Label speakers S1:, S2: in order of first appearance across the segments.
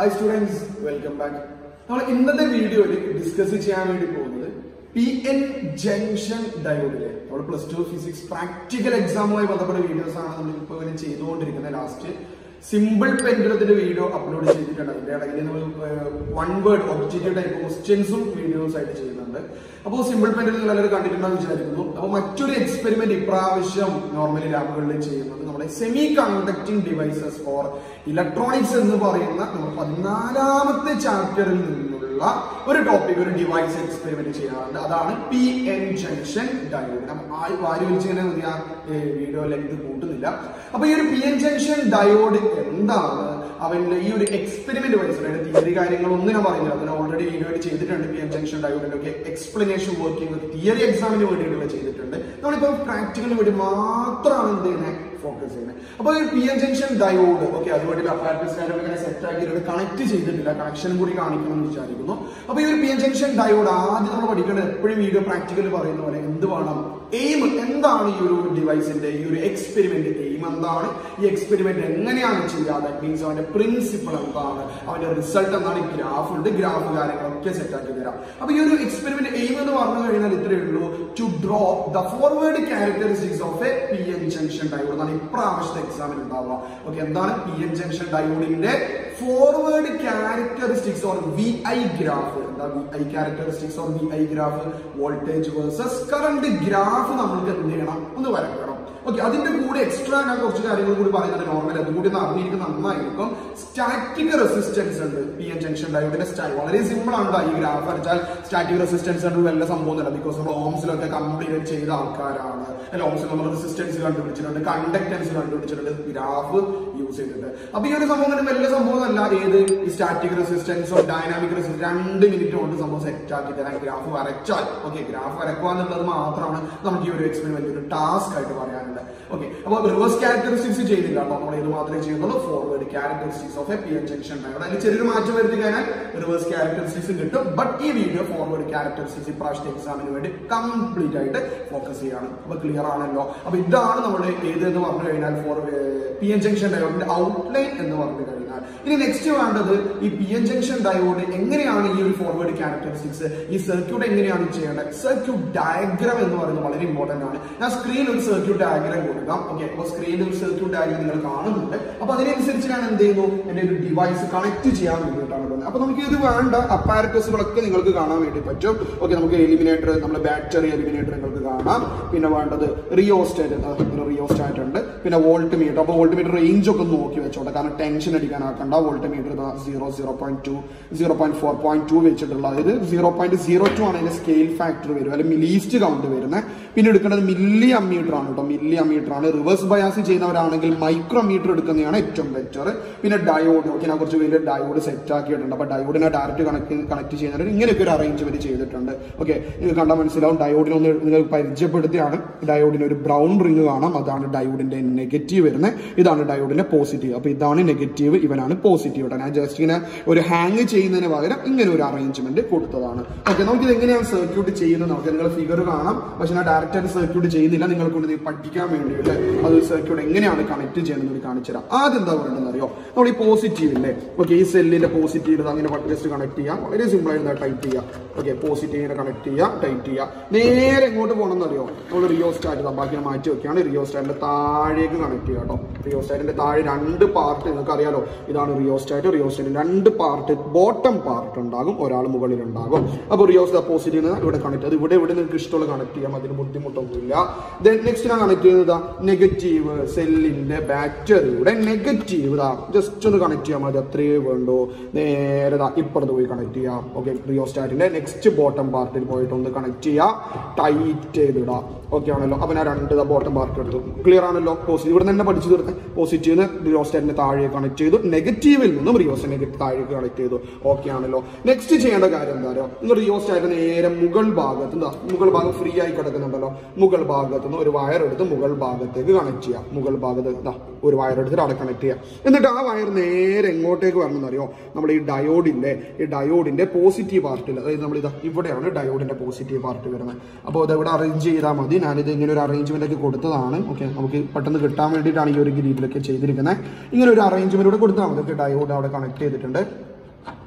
S1: hi students welcome back നമ്മൾ ഇന്നത്തെ വീഡിയോയിൽ ഡിസ്കസ് ചെയ്യാൻ വേണ്ടി പോകുന്നത് പി എൻ ജംഗ്ഷൻ ഡയോഡിലെ നമ്മൾ പ്ലസ് ടു ഫിസിക്സ് പ്രാക്ടിക്കൽ എക്സാമുമായി ബന്ധപ്പെട്ട വീഡിയോസ് ആണ് നമ്മൾ ഇപ്പോൾ ഇങ്ങനെ ചെയ്തുകൊണ്ടിരിക്കുന്നത് ലാസ്റ്റ് സിമ്പിൾ പെൻഡുലത്തിന്റെ വീഡിയോ അപ്ലോഡ് ചെയ്തിട്ടുണ്ട് അതിന്റെ ഇടയിൽ നമ്മൾ വൺ വേർഡ് ഒബ്ജക്റ്റീവ് ടൈപ്പ് ക്വസ്റ്റ്യൻസും വീഡിയോസ് ആയിട്ട് ചെയ്യുന്നുണ്ട് അപ്പോൾ സിമ്പിൾ പെൻഡുലം നിങ്ങൾ എല്ലാവരും കണ്ടിട്ടുണ്ടെന്ന് വിചാരിക്കുന്നു അപ്പോൾ മറ്റൊരു എക്സ്പെരിമെന്റ് ഇപ്രാവശ്യം നോർമലി ലാബുകളിൽ ചെയ്യുന്നത് നമ്മുടെ semiconducting devices for electronics എന്ന് പറയുന്ന നമ്മൾ പതിനാലാമത്തെ ചാപ്റ്ററിൽ നിന്നുള്ള ഒരു ടോപ്പിക് ഒരു ഡിവൈസ് എക്സ്പെരിമെന്റ് ചെയ്യാറുണ്ട് അതാണ് പി എൻ ജംഗ്ഷൻ ഡയോഡ് വാരി വലിച്ചിങ്ങനെ ഞാൻ വീഡിയോ ലെങ്ത് കൂട്ടുന്നില്ല അപ്പൊ ഈ ഒരു പി എൻ ജംഗ്ഷൻ ഡയോഡ് എന്താണ് അവന്റെ ഈ ഒരു എക്സ്പെരിമെന്റ് വൈസ് അതായത് തിയറി കാര്യങ്ങളൊന്നും ഞാൻ പറയുന്നില്ല അതിന് ഓൾറെഡി വീഡിയോ ആയിട്ട് ചെയ്തിട്ടുണ്ട് പി എൻ ജംഗ്ഷൻ ഡയോഡിന്റെ ഒക്കെ എക്സ്പ്ലനേഷൻ വർക്കിംഗ് തിയറി എക്സാമിന് വേണ്ടിയിട്ടുള്ള ചെയ്തിട്ടുണ്ട് നമ്മളിപ്പോ പ്രാക്ടിക്കലിന് വേണ്ടി മാത്രമാണ് എന്ത് ചെയ്യുന്നത് ഫോക്കസ് ചെയ്യുന്നത് അപ്പൊ ഈ P N junction diode okay അതുകൊണ്ട് അപ്പാരറ്റസ് കാര്യം ഇങ്ങനെ സെറ്റ് ആക്കിയിട്ട് കണക്ട് ചെയ്തിട്ടില്ല കണക്ഷനും കൂടി കാണിക്കണം എന്ന് വിചാരിക്കുന്നു അപ്പൊ ഈ ഒരു പി എൻ ജംഗ്ഷൻ ഡയോഡ് ആദ്യം നമ്മൾ പഠിക്കേണ്ടത് എപ്പോഴും വീഡിയോ പ്രാക്ടിക്കൽ പറയുന്ന പോലെ എന്ത് വേണം എയിം എന്താണ് ഈ ഒരു ഡിവൈസിന്റെ ഈ ഒരു എക്സ്പെരിമെന്റ് എയിം എന്താണ് ഈ എക്സ്പെരിമെന്റ് എങ്ങനെയാണ് ചെയ്യുക ദാറ്റ് മീൻസ് അവന്റെ പ്രിൻസിപ്പിൾ എന്താണ് അവന്റെ റിസൾട്ട് എന്താണ് ഗ്രാഫ് ഉണ്ട് ഗ്രാഫ് കാര്യങ്ങളൊക്കെ സെറ്റ് ആക്കി തരാം അപ്പൊ ഈ ഒരു എക്സ്പെരിമെന്റ് എയിം എന്ന് പറഞ്ഞു കഴിഞ്ഞാൽ ഇത്രയേ ഉള്ളൂ to draw the forward characteristics of a P N junction diode എന്നാണ് ഇപ്രാവശ്യത്തെ എക്സാമിൽ ഉണ്ടാവുക ഓക്കെ എന്താണ് പി എൻ ജംഗ്ഷൻ ഡയോഡിന്റെ forward characteristics or V I graph എന്താ V I characteristics or V I graph voltage versus current graph നമ്മൾക്ക് എന്ത് ചെയ്യണം ഒന്ന് വരക്കണം ഓക്കെ അതിന്റെ കൂടെ എക്സ്ട്രാ ഞാൻ കുറച്ച് കാര്യങ്ങൾ കൂടി പറയുന്നുണ്ട് നോർമൽ അതും കൂടി ഒന്ന് അറിഞ്ഞിരിക്കുന്നത് നന്നായിരിക്കും സ്റ്റാറ്റിക് റെസിസ്റ്റൻസ് ഉണ്ട് പി എൻ ജംഗ്ഷൻ ഡയോഡിന്റെ സ്റ്റാ വളരെ സിമ്പിൾ ആണ് ഈ ഗ്രാഫ് വരച്ചാൽ സ്റ്റാറ്റിക് റെസിസ്റ്റൻസ് ഉണ്ട് വല്ല സംഭവമൊന്നുമില്ല ബിക്കോസ് നമ്മൾ ഓംസിലൊക്കെ കംപ്ലീറ്റ് ചെയ്ത ആൾക്കാരാണ് അല്ല ഓംസിൽ നമ്മൾ റെസിസ്റ്റൻസ് കണ്ടുപിടിച്ചിട്ടുണ്ട് കണ്ടക്ടൻസ് കണ്ടുപിടിച്ചിട്ടുണ്ട് ഗ്രാഫ് യൂസ് ചെയ്തിട്ടുണ്ട് അപ്പൊ ഈ ഒരു സംഭവം തന്നെ വലിയ സംഭവമല്ല ഏത് ഈ സ്റ്റാറ്റിക് റെസിസ്റ്റൻസോ ഡൈനാമിക് റെസിസ്റ്റൻസ് രണ്ട് മിനിറ്റ് കൊണ്ട് സംഭവം സെറ്റ് ആക്കി തരാൻ ഗ്രാഫ് വരച്ചാൽ ഓക്കെ ഗ്രാഫ് വരക്കുക എന്നുള്ളത് മാത്രമാണ് നമുക്ക് ഈ ഒരു എക്സ്പെരിമെന്റ് ഒരു ടാസ്ക് ആയിട്ട് പറയാനുള്ളത് ഓക്കെ അപ്പോൾ റിവേഴ്സ് ക്യാരക്ടറിസ്റ്റിക്സ് ചെയ്യുന്നില്ല കേട്ടോ നമ്മൾ ഇത് മാത്രമേ ചെയ്യുന്നുള്ളൂ forward characteristics of a P N junction diode അതിൽ ചെറിയൊരു മാറ്റം വരുത്തി കഴിഞ്ഞാൽ റിവേഴ്സ് ക്യാരക്ടറിസ്റ്റിക്സ് കിട്ടും ബട്ട് ഈ വീഡിയോ ഫോർവേഡ് ക്യാരക്ടറിസ്റ്റിക്സ് ഇപ്രാവശ്യത്തെ എക്സാമിന് വേണ്ടി കംപ്ലീറ്റ് ആയിട്ട് ഫോക്കസ് ചെയ്യാണ് അപ്പൊ ക്ലിയർ ആണല്ലോ അപ്പൊ ഇതാണ് നമ്മൾ ഏത് എന്ന് പറഞ്ഞു കഴിഞ്ഞാൽ ഫോർ പി എൻ ജംഗ്ഷൻ ഡയോഡിന്റെ ഔട്ട്ലൈൻ എന്ന് പറഞ്ഞു കഴിഞ്ഞാൽ ഇനി നെക്സ്റ്റ് വേണ്ടത് ഈ പി എൻ ജംഗ്ഷൻ ഡയോഡ് എങ്ങനെയാണ് ഈ ഒരു ഫോർവേഡ് ക്യാരക്ടറിസ്റ്റിക്സ് ഈ സർക്യൂട്ട് എങ്ങനെയാണ് ചെയ്യേണ്ടത് സർക്യൂട്ട് ഡയഗ്രാം എന്ന് പറയുന്നത് വളരെ ഇമ്പോർട്ടന്റ് ആണ് ഞാൻ സ്ക്രീനിൽ ഒരു സർക്യൂട്ട് ഡയഗ്രാം കൊടുക്കാം ഓക്കെ അപ്പോൾ സ്ക്രീനിൽ ഒരു സർക്യൂട്ട് ഡയഗ്രാം നിങ്ങൾ കാണുന്നുണ്ട് അപ്പൊ അതിനനുസരിച്ച് ഞാൻ എന്ത് ചെയ്യുന്നു എന്റെ ഒരു ഡിവൈസ് കണക്ട് ചെയ്യാൻ വേണ്ടിയിട്ടാണ് പോകുന്നത് അപ്പൊ നമുക്ക് ഇത് വേണ്ട അപ്പാരറ്റസുകളൊക്കെ നിങ്ങൾക്ക് കാണാൻ വേണ്ടി പറ്റും ഓക്കെ നമുക്ക് എലിമിനേറ്റർ നമ്മുടെ ബാറ്ററി എലിമിനേറ്റർ നിങ്ങൾക്ക് കാണാം പിന്നെ വേണ്ടത് റിയോസ്റ്റാറ്റ് റിയോസ്റ്റാറ്റ് ഉണ്ട് പിന്നെ വോൾട്ട് മീറ്റർ അപ്പോൾ വോൾട്ട് മീറ്റർ റേഞ്ച് ഒക്കെ ഒന്ന് നോക്കി വെച്ചോട്ടെ കാരണം ടെൻഷൻ അടിക്കാൻ ആക്കണ്ട voltmeter zero zero point two zero point four point two വെച്ചിട്ടുള്ള അതായത് സീറോ പോയിന്റ് സീറോ ടു ആണ് അതിന്റെ സ്കെയിൽ ഫാക്ടർ വരും അല്ലെങ്കിൽ ലീസ്റ്റ് കൗണ്ട് വരുന്നത് പിന്നെ എടുക്കേണ്ടത് മില്ലി അമ്മീറ്റർ ആണ് കേട്ടോ മില്ലി അമ്മീറ്റർ ആണ് റിവേഴ്സ് ബയാസ് ചെയ്യുന്നവരാണെങ്കിൽ മൈക്രോമീറ്റർ എടുക്കുന്നതാണ് ഏറ്റവും ബെറ്റർ പിന്നെ ഡയോഡ് ഓക്കെ ഞാൻ കുറച്ച് വലിയ ഡയോഡ് സെറ്റ് ആക്കിയിട്ടുണ്ട് അപ്പൊ ഡയോഡിനെ ഡയറക്റ്റ് കണക്ട് കണക്ട് ചെയ്യുന്നവർ ഇങ്ങനെയൊക്കെ ഒരു അറേഞ്ച്മെന്റ് ചെയ്തിട്ടുണ്ട് ഓക്കെ നിങ്ങൾക്ക് കണ്ടാൽ മനസ്സിലാവും ഡയോഡിനൊന്ന് നിങ്ങൾ പരിചയപ്പെടുത്തിയാണ് ഡയോഡിന് ഒരു ബ്രൗൺ റിങ് കാണാം അതാണ് ഡയോഡിന്റെ നെഗറ്റീവ് വരുന്നത് ഇതാണ് ഡയോഡിന്റെ പോസിറ്റീവ് അപ്പൊ ഇതാണ് നെഗറ്റീവ് ഇവനാണ് പോസിറ്റീവ് ഞാൻ ജസ്റ്റ് ഇങ്ങനെ ഒരു ഹാങ് ചെയ്യുന്നതിന് പകരം ഇങ്ങനെ ഒരു അറേഞ്ച്മെന്റ് കൊടുത്തതാണ് ഓക്കെ നമുക്ക് ഇത് എങ്ങനെയാണ് സർക്യൂട്ട് ചെയ്യുന്നത് നമുക്ക് നിങ്ങൾ ഫിഗർ കാണാം പക്ഷെ ഞാൻ ഡയറക്റ്റ് ആയിട്ട് സർക്യൂട്ട് ചെയ്യുന്നില്ല നിങ്ങൾക്ക് കൊണ്ട് പഠിക്കാൻ വേണ്ടിയിട്ട് അത് സർക്യൂട്ട് എങ്ങനെയാണ് കണക്ട് ചെയ്യണമെന്ന് കാണിച്ചു തരാം ആദ്യം എന്താ വേണ്ടതെന്ന് അറിയോ നമ്മൾ ഈ പോസിറ്റീവ് ഇല്ലേ ഓക്കെ ഈ സെല്ലിന്റെ പോസിറ്റീവ് അങ്ങനെ ജസ്റ്റ് കണക്ട് ചെയ്യാം വളരെ സിമ്പിൾ ആയിട്ട് ടൈപ്പ് ചെയ്യാം ഓക്കെ പോസിറ്റീവിനെ കണക്ട് ചെയ്യാം ടൈറ്റ് ചെയ്യാം നേരെ എങ്ങോട്ട് പോകണമെന്ന് അറിയോ നമ്മൾ റിയോ സ്റ്റാറ്റ് ബാക്കി മാറ്റി വെക്കുകയാണ് റിയോ സ്റ്റാറ്റിന്റെ താഴേക്ക് കണക്ട് ചെയ്യാം കേട്ടോ റിയോ സ്റ്റാറ്റിന്റെ താഴെ രണ്ട് പാർട്ട് നിങ്ങൾക്ക് അറിയാലോ ഇതാണ് റിയോ സ്റ്റാറ്റ് റിയോ സ്റ്റാറ്റിന്റെ രണ്ട് പാർട്ട് ബോട്ടം പാർട്ട് ഉണ്ടാകും ഒരാൾ മുകളിൽ ഉണ്ടാകും അപ്പോൾ റിയോ പോസിറ്റീവ് ഇവിടെ കണക്ട് അത് ഇവിടെ ഇവിടെ നിങ്ങൾക്ക് ഇഷ്ടമുള്ള കണക്ട് ചെയ്യാം അതിന് ബുദ്ധിമുട്ടൊന്നുമില്ല ദെൻ നെക്സ്റ്റ് ഞാൻ കണക്ട് ചെയ്യുന്നത് നെഗറ്റീവ് സെല്ലിന്റെ ബാറ്ററിയുടെ നെഗറ്റീവ് ഇതാ ജസ്റ്റ് ഒന്ന് കണക്ട് ചെയ്യാൻ മതി അത്രയേ വേണ്ടൂ നേരെ ഇപ്പുറത്ത് പോയി കണക്ട് ചെയ്യാം ഓക്കെ റിയോ സ്റ്റാറ്റിന്റെ നെക്സ്റ്റ് ബോട്ടം പാർട്ടിൽ പോയിട്ട് ഒന്ന് കണക്ട് ചെയ്യാം ടൈറ്റ് ചെയ്തിടാം ഓക്കെ ആണല്ലോ അപ്പൊ ഞാൻ രണ്ട് ബോട്ടം പാർട്ട് എടുത്തു ക്ലിയർ ആണല്ലോ പോസിറ്റീവ് ഇവിടെ തന്നെ പഠിച്ചു തീർത്ത് പോസിറ്റീവ് റിയോസ്റ്റാറ്റിന്റെ താഴെ കണക്ട് ചെയ്തു നെഗറ്റീവിൽ നിന്നും റിയോസ്റ്റാറ്റിന്റെ താഴേക്ക് കണക്ട് ചെയ്തു ഓക്കെ ആണല്ലോ നെക്സ്റ്റ് ചെയ്യേണ്ട കാര്യം എന്താ പറയുക നിങ്ങൾ റിയോസ്റ്റാറ്റ് നേരെ മുകൾ ഭാഗത്ത് എന്താ മുകൾ ഭാഗം ഫ്രീ ആയി കിടക്കുന്നുണ്ടല്ലോ മുകൾ ഭാഗത്ത് നിന്ന് ഒരു വയർ എടുത്ത് മുകൾ ഭാഗത്തേക്ക് കണക്ട് ചെയ്യാം മുകൾ ഭാഗത്ത് എന്താ ഒരു വയർ എടുത്തിട്ട് അവിടെ കണക്ട് ചെയ്യാം എന്നിട്ട് ആ വയർ നേരെ എങ്ങോട്ടേക്ക് വരണം അറിയോ നമ്മൾ ഈ ഡയോഡില്ലേ ഈ ഡയോഡിന്റെ പോസിറ്റീവ് പാർട്ടിൽ അതായത് നമ്മൾ ഇതാ ഇവിടെയാണ് ഡയോഡിന്റെ പോസിറ്റീവ് പാർട്ട് വരുന്നത് അപ്പോൾ ഇത് ഇവിടെ അറേഞ്ച് ചെയ്താൽ മതി ഞാനിത് ഇങ്ങനെ ഒരു അറേഞ്ച്മെന്റ് ഒക്കെ കൊടുത്തതാണ് ഓക്കെ നമുക്ക് പെട്ടെന്ന് കിട്ടാൻ വേണ്ടിയിട്ടാണ് ഈ ഒരു രീതിയിലൊക്കെ ചെയ്തിരിക്കുന്നത് ഇങ്ങനെ ഒരു അറേഞ്ച്മെന്റ് ഇവിടെ കൊടുത്താൽ മതി ഓക്കെ ഡയോഡ് അവിടെ കണക്ട് ചെയ്തിട്ടുണ്ട്